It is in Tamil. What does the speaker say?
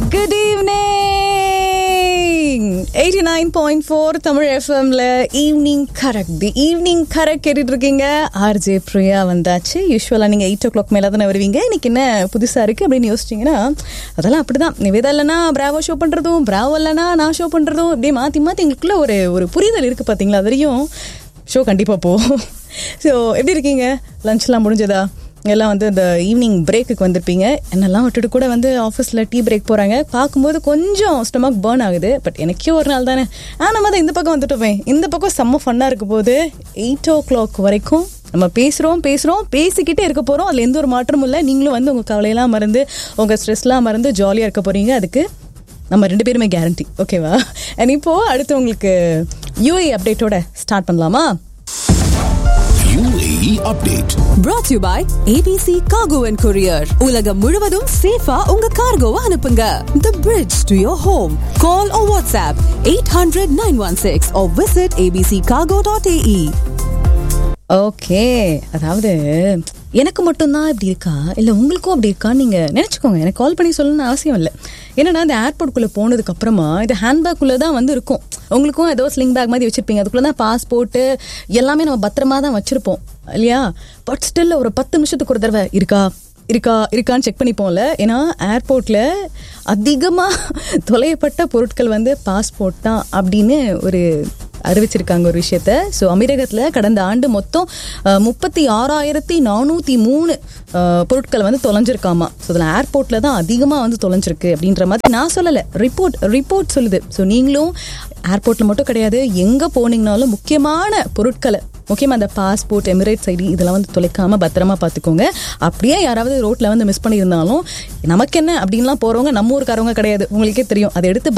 Good evening eighty nine point four Tamil எஃப்எம்ல evening correct the evening correct கேட்டுட்டு இருக்கீங்க ஆர்ஜே பிரியா வந்தாச்சு யூஸ்வலாக நீங்கள் எயிட் ஓ கிளாக் மேலே தானே வருவீங்க இன்னைக்கு என்ன புதுசாக இருக்குது அப்படின்னு யோசிச்சிங்கன்னா அதெல்லாம் அப்படிதான் நிவேதா இல்லைனா பிராவோ ஷோ பண்ணுறதும் பிராவோ இல்லைனா நான் ஷோ பண்ணுறதும் இப்படியே மாற்றி மாற்றி எங்களுக்குள்ள ஒரு ஒரு புரிதல் இருக்குது பார்த்தீங்களா அது வரையும் ஷோ கண்டிப்பாக போகும் ஸோ எப்படி இருக்கீங்க லஞ்ச்லாம் முடிஞ்சதா எல்லாம் வந்து இந்த ஈவினிங் பிரேக்குக்கு வந்திருப்பீங்க என்னெல்லாம் விட்டுட்டு கூட வந்து ஆஃபீஸில் டீ பிரேக் போகிறாங்க பார்க்கும்போது கொஞ்சம் ஸ்டொமக் பேர்ன் ஆகுது பட் எனக்கே ஒரு நாள் தானே ஆ நம்ம தான் இந்த பக்கம் வந்துட்டோமே இந்த பக்கம் செம்ம ஃபன்னாக இருக்க போது எயிட் ஓ கிளாக் வரைக்கும் நம்ம பேசுகிறோம் பேசுகிறோம் பேசிக்கிட்டே இருக்க போகிறோம் அதில் எந்த ஒரு மாற்றமும் இல்லை நீங்களும் வந்து உங்கள் கவலையெல்லாம் மறந்து உங்கள் ஸ்ட்ரெஸ்லாம் மறந்து ஜாலியாக இருக்க போகிறீங்க அதுக்கு நம்ம ரெண்டு பேருமே கேரண்டி ஓகேவா அண்ட் இப்போது அடுத்து உங்களுக்கு யூஏ அப்டேட்டோட ஸ்டார்ட் பண்ணலாமா UAE update. brought to you by ABC Cargo and Courier. உலகம் முழுவதும் சேஃபா உங்க கார்கோவை அனுப்புங்க. The bridge to your home. Call or WhatsApp 800 916 or visit abccargo.ae. Okay அதாவது எனக்கு மட்டும்தான் இப்படி இருக்கா இல்லை உங்களுக்கும் அப்படி இருக்கான்னு நீங்கள் நினச்சிக்கோங்க எனக்கு கால் பண்ணி சொல்லணும்னு அவசியம் இல்லை என்னன்னா இந்த ஏர்போர்ட்குள்ளே போனதுக்கு அப்புறமா இது ஹேண்ட்பேக்குள்ளே தான் வந்து இருக்கும் உங்களுக்கும் ஏதோ ஸ்லிங் பேக் மாதிரி வச்சிருப்பீங்க அதுக்குள்ளே தான் பாஸ்போர்ட்டு எல்லாமே நம்ம பத்திரமா தான் வச்சிருப்போம் இல்லையா பட் ஸ்டில் ஒரு பத்து நிமிஷத்துக்கு ஒரு தடவை இருக்கா இருக்கா இருக்கான்னு செக் பண்ணிப்போம்ல ஏன்னா ஏர்போர்ட்டில் அதிகமாக தொலையப்பட்ட பொருட்கள் வந்து பாஸ்போர்ட் தான் அப்படின்னு ஒரு அறிவிச்சிருக்காங்க ஒரு விஷயத்த ஸோ அமீரகத்தில் கடந்த ஆண்டு மொத்தம் முப்பத்தி ஆறாயிரத்தி நானூற்றி மூணு பொருட்கள் வந்து தொலைஞ்சிருக்காமா ஸோ அதில் ஏர்போர்ட்டில் தான் அதிகமாக வந்து தொலைஞ்சிருக்கு அப்படின்ற மாதிரி நான் சொல்லலை ரிப்போர்ட் ரிப்போர்ட் சொல்லுது ஸோ நீங்களும் ஏர்போர்ட்டில் மட்டும் கிடையாது எங்கே போனீங்கனாலும் முக்கியமான பொருட்களை முக்கியமாக அந்த பாஸ்போர்ட் எமிரேட்ஸ் ஐடி இதெல்லாம் வந்து தொலைக்காம பத்திரமா பார்த்துக்கோங்க அப்படியே யாராவது ரோட்டில் வந்து மிஸ் பண்ணியிருந்தாலும் நமக்கு என்ன அப்படின்லாம் போகிறவங்க நம்ம ஊருக்காரவங்க கிடையாது உங்களுக்கே தெரியும் அதை எடுத்து